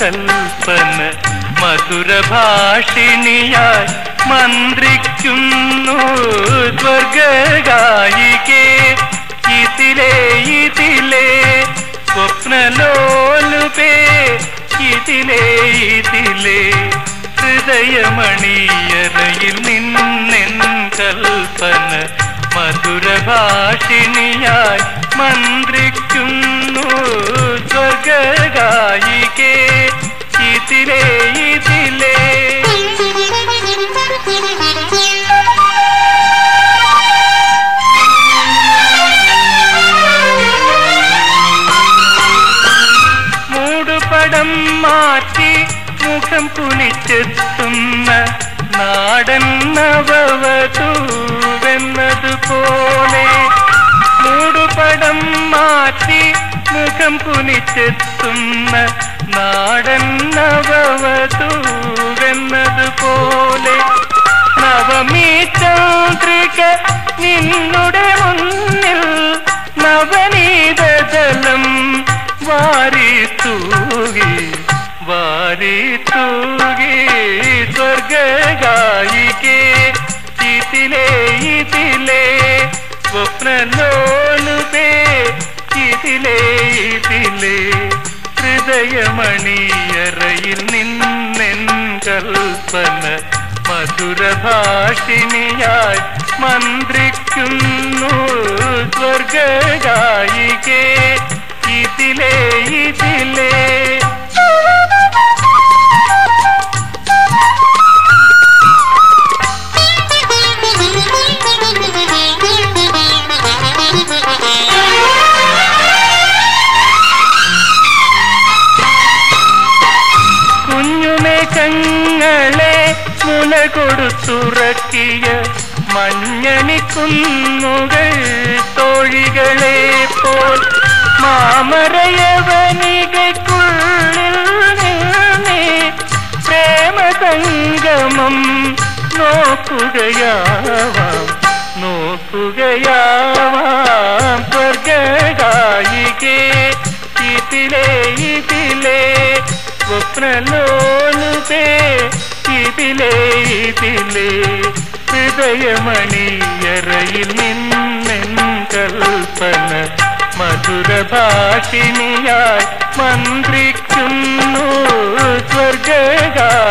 കൽപ്പന മധുരഭാഷിണിയായി മന്ത്രിക്കുന്നു സ്വർഗായികേ ഇതിലേ ഇതിലേ സ്വപ്നലോലുപേ ഇതിലേ ഇതിലേ ഹൃദയമണിയറയിൽ നിന്നെൻ കൽപ്പന മധുരഭാഷിണിയായി മന്ത്രിക്കുന്നു സ്വർഗായികേ ഇതിലേ ഇതിലേ മൂടുപടം മാറ്റി മുഖം കുനിച്ചെത്തുന്ന നാടൻ നവവധൂവെന്നതുപോലെ മൂടുപടം മാറ്റി മുഖം കുനിച്ചെത്തുന്ന നാടൻ നവവധൂവെന്നതുപോലെ നവമീ ചന്ദ്രിക നിന്നുടെ മുന്നിൽ നവനീതജലം വാരി തൂകി വാരി തൂകി സ്വർഗായികേ ഇതിലേ ഇതിലേ സ്വപ്നലോലുപേ ഇതിലേ ഇതിലേ ഹൃദയമണിയറയിൽ നിന്നെൻ കൽപ്പന മധുരഭാഷിണിയായി മന്ത്രിക്കുന്നു സ്വർഗായികേ ഇതിലേ ഇതിലേ കുഞ്ഞുമേഘങ്ങളെ മുല കൊടുത്തുറക്കിയ മഞ്ഞണിക്കുന്നുകൾ തോഴികളെ പോൽ മാമരയവനികയ്ക്കുള്ളിൽ നിന്നേ പ്രേമസംഗമം നോക്കുകയാവാം നോക്കുകയാവാം സ്വർഗായികേ ഇതിലേ ഇതിലേ സ്വപ്നലോലുപേ ഇതിലേ ഇതിലേ ഹൃദയമണിയറയിൽ നിന്നെൻ കൽപ്പന മധുരഭാഷിണിയായി മന്ത്രിക്കുന്നു സ്വർഗാ